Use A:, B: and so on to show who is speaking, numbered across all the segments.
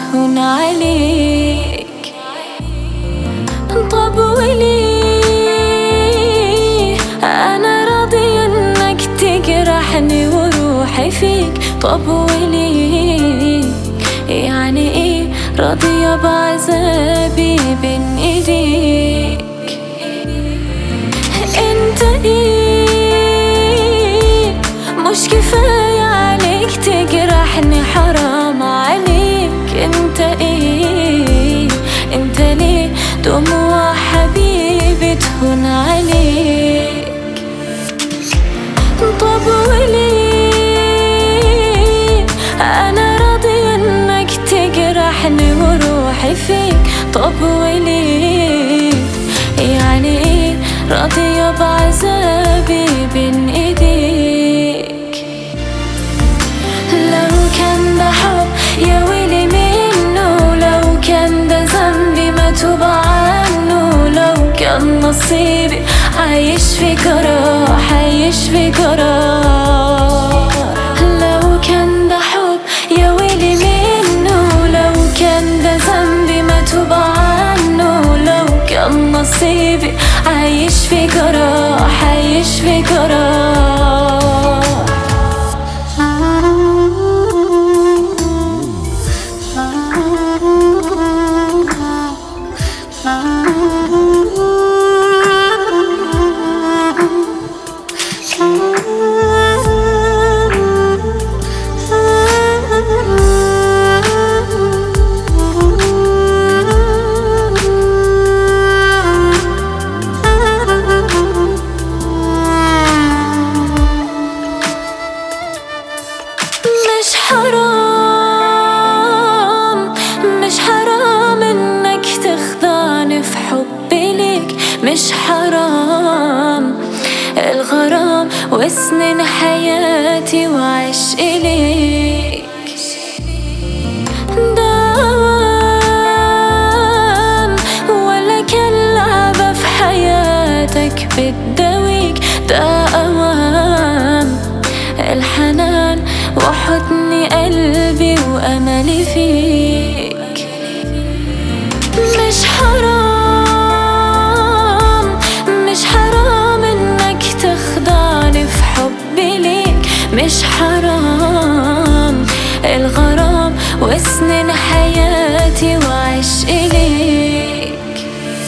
A: بتهون عليك طب وليه أنا راضية إنك تجرحني وروحي فيك طب وليه يعني إيه راضية بعذابي بين إيديك انت ايه مش كفاية عليك تجرحني حرام عليك انت ايه انت ليه دموع حبيبي تهون عليك طب وليه انا راضية انك تجرحني وروحي فيك طب وليه يعني ايه راضية بعذابي بين ايديك لو كان ده حب يا ويلي منه لو كان ده ذنبي ما توب عنه لو كان نصيبي عايش في جراح عايش في جراح لو كان ده حب يا ويلي منه لو كان ده ذنبي ما توب عنه لو كان نصيبي عايش في جراح عايش في جراح مش حرام مش حرام انك تخدعني في حبي ليك مش حرام الغرام وسنين حياتي وعشقي ليك دوام ولا كان لعبة في حياتك بتداويك ده أوام الحنان وحضن قلبي وأملي فيك مش حرام مش حرام إنك تخدعني في حبي ليك مش حرام الغرام وسنين حياتي وعشقي ليك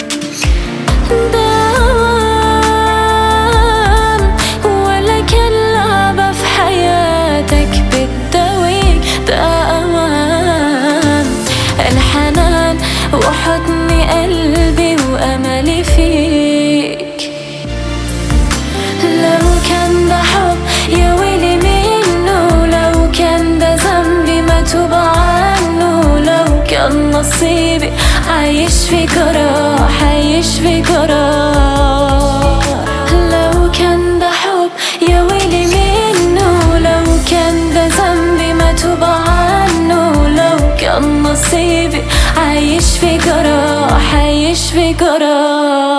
A: دوام ولا كان لعبة في حياتك بتداويك ده أوام الحنان وحضن قلبي وأملي فيك لو كان ده حب يا ويلي منه لو كان ده ذنبي ما توب عنه لو كان نصيبي عايش في جراح عايش في جراح لو كان ده حب يا ويلي منه لو كان ده ذنبي ما توب عنه لو كان نصيبي عايش في جراح عايش في جراح